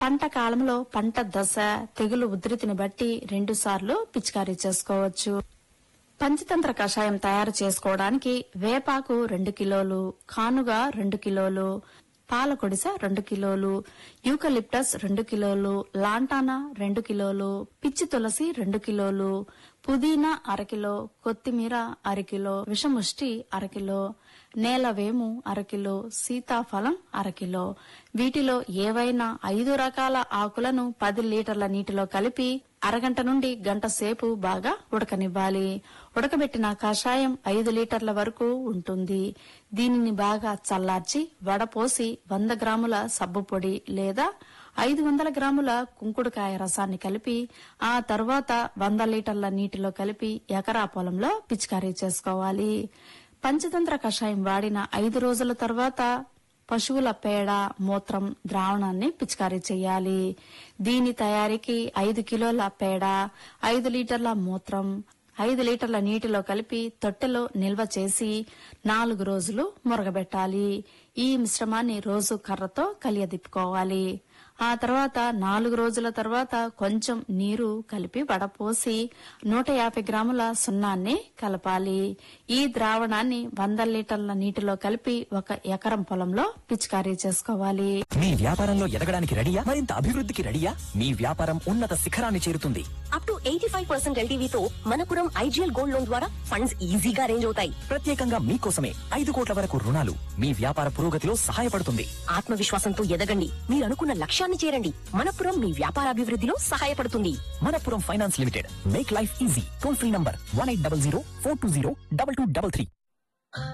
పంట కాలంలో పంట దశ తెగులు ఉధృతిని బట్టి రెండు సార్లు పిచికారీ చేసుకోవచ్చు పంచతంత్ర కషాయం తయారు చేసుకోవడానికి వేపాకు రెండు కిలోలు కానుగ రెండు కిలోలు పాల కొడిస రెండు కిలోలు యూకలిప్టస్ రెండు కిలోలు లాంటానా రెండు కిలోలు పిచ్చి తులసి రెండు కిలోలు పుదీనా అరకిలో కొత్తిమీర అరకిలో విషముష్టి అరకిలో నేలవేము అరకిలో సీతాఫలం అరకిలో వీటిలో ఏవైనా ఐదు రకాల ఆకులను పది లీటర్ల నీటిలో కలిపి అరగంట నుండి గంట సేపు బాగా ఉడకనివ్వాలి ఉడకబెట్టిన కషాయం ఐదు లీటర్ల వరకు ఉంటుంది దీనిని బాగా చల్లార్చి వడపోసి వంద గ్రాముల సబ్బు పొడి లేదా ఐదు వందల గ్రాముల కుంకుడుకాయ రసాన్ని కలిపి ఆ తర్వాత వంద లీటర్ల నీటిలో కలిపి ఎకరా పొలంలో పిచికారీ చేసుకోవాలి పంచతంత్ర కషాయం వాడిన ఐదు రోజుల తర్వాత పశువుల పేడ మూత్రం ద్రావణాన్ని పిచికారీ చేయాలి దీని తయారీకి ఐదు కిలోల పేడ ఐదు లీటర్ల మూత్రం ఐదు లీటర్ల నీటిలో కలిపి తొట్టెలో నిల్వ చేసి నాలుగు రోజులు మురగబెట్టాలి ఈ మిశ్రమాన్ని రోజు కర్రతో కలియదిప్పుకోవాలి ఆ తర్వాత నాలుగు రోజుల తర్వాత కొంచెం నీరు కలిపి వడపోసి నూట యాభై గ్రాముల సున్నాన్ని కలపాలి ఈ ద్రావణాన్ని వంద లీటర్ల నీటిలో కలిపి ఒక ఎకరం పొలంలో పిచికారీ చేసుకోవాలి మీ వ్యాపారంలో ఎదగడానికి రెడీయా మరింత అభివృద్ధికి రెడీయా మీ వ్యాపారం ఉన్నత శిఖరాన్ని చేరుతుంది up to eighty five percent ఎల్టీవీతో మనపురం ఐజీఎల్ గోల్డ్ లోన్ ద్వారా ఫండ్స్ ఈజీగా అరేంజ్ అవుతాయి ప్రత్యేకంగా మీకోసమే ఐదు కోట్ల వరకు రుణాలు మీ వ్యాపార పురోగతిలో సహాయపడుతుంది ఆత్మవిశ్వాసంతో ఎదగండి మీరు అనుకున్న లక్ష్యాన్ని చేరండి మనపురం మీ వ్యాపార అభివృద్ధిలో సహాయపడుతుంది Manappuram Finance Limited make life easy toll free number one eight double zero four two zero double two double three